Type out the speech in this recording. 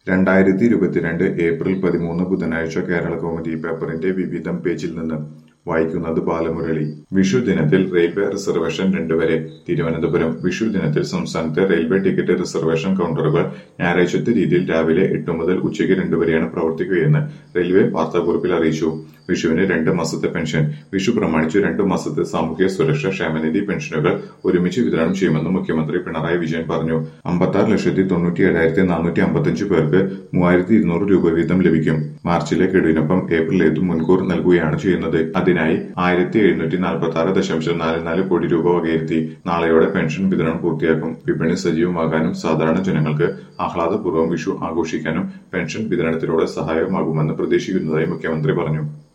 രണ്ടായിരത്തി ഇരുപത്തിരണ്ട് ഏപ്രിൽ പതിമൂന്ന് ബുധനാഴ്ച കേരള കൗമുദി പേപ്പറിന്റെ വിവിധം പേജിൽ നിന്ന് വായിക്കുന്നത് ബാലമുരളി വിഷു ദിനത്തിൽ റെയിൽവേ റിസർവേഷൻ രണ്ട് വരെ തിരുവനന്തപുരം വിഷു ദിനത്തിൽ സംസ്ഥാനത്തെ റെയിൽവേ ടിക്കറ്റ് റിസർവേഷൻ കൗണ്ടറുകൾ ഞായറാഴ്ചത്തെ രീതിയിൽ രാവിലെ എട്ട് മുതൽ ഉച്ചയ്ക്ക് രണ്ട് വരെയാണ് പ്രവർത്തിക്കുകയെന്ന് റെയിൽവേ വാർത്താക്കുറിപ്പിൽ അറിയിച്ചു വിഷുവിന് രണ്ട് മാസത്തെ പെൻഷൻ വിഷു പ്രമാണിച്ച് രണ്ടു മാസത്തെ സാമൂഹ്യ സുരക്ഷ ക്ഷേമനിധി പെൻഷനുകൾ ഒരുമിച്ച് വിതരണം ചെയ്യുമെന്ന് മുഖ്യമന്ത്രി പിണറായി വിജയൻ പറഞ്ഞു അമ്പത്താറ് ലക്ഷത്തി തൊണ്ണൂറ്റി ഏഴായിരത്തി നാനൂറ്റി അമ്പത്തഞ്ച് പേർക്ക് മൂവായിരത്തി ഇരുന്നൂറ് രൂപ വീതം ലഭിക്കും മാർച്ചിലെ ഗഡുവിനൊപ്പം ഏപ്രിലേത് മുൻകൂർ നൽകുകയാണ് ചെയ്യുന്നത് അതിനായി ആയിരത്തി എഴുന്നൂറ്റി നാൽപ്പത്തി ആറ് ദശാംശം നാല് നാല് കോടി രൂപ വകയിരുത്തി നാളെയോടെ പെൻഷൻ വിതരണം പൂർത്തിയാക്കും വിപണി സജീവമാകാനും സാധാരണ ജനങ്ങൾക്ക് ആഹ്ലാദപൂർവ്വം വിഷു ആഘോഷിക്കാനും പെൻഷൻ വിതരണത്തിലൂടെ സഹായകമാകുമെന്ന് പ്രതീക്ഷിക്കുന്നതായി മുഖ്യമന്ത്രി പറഞ്ഞു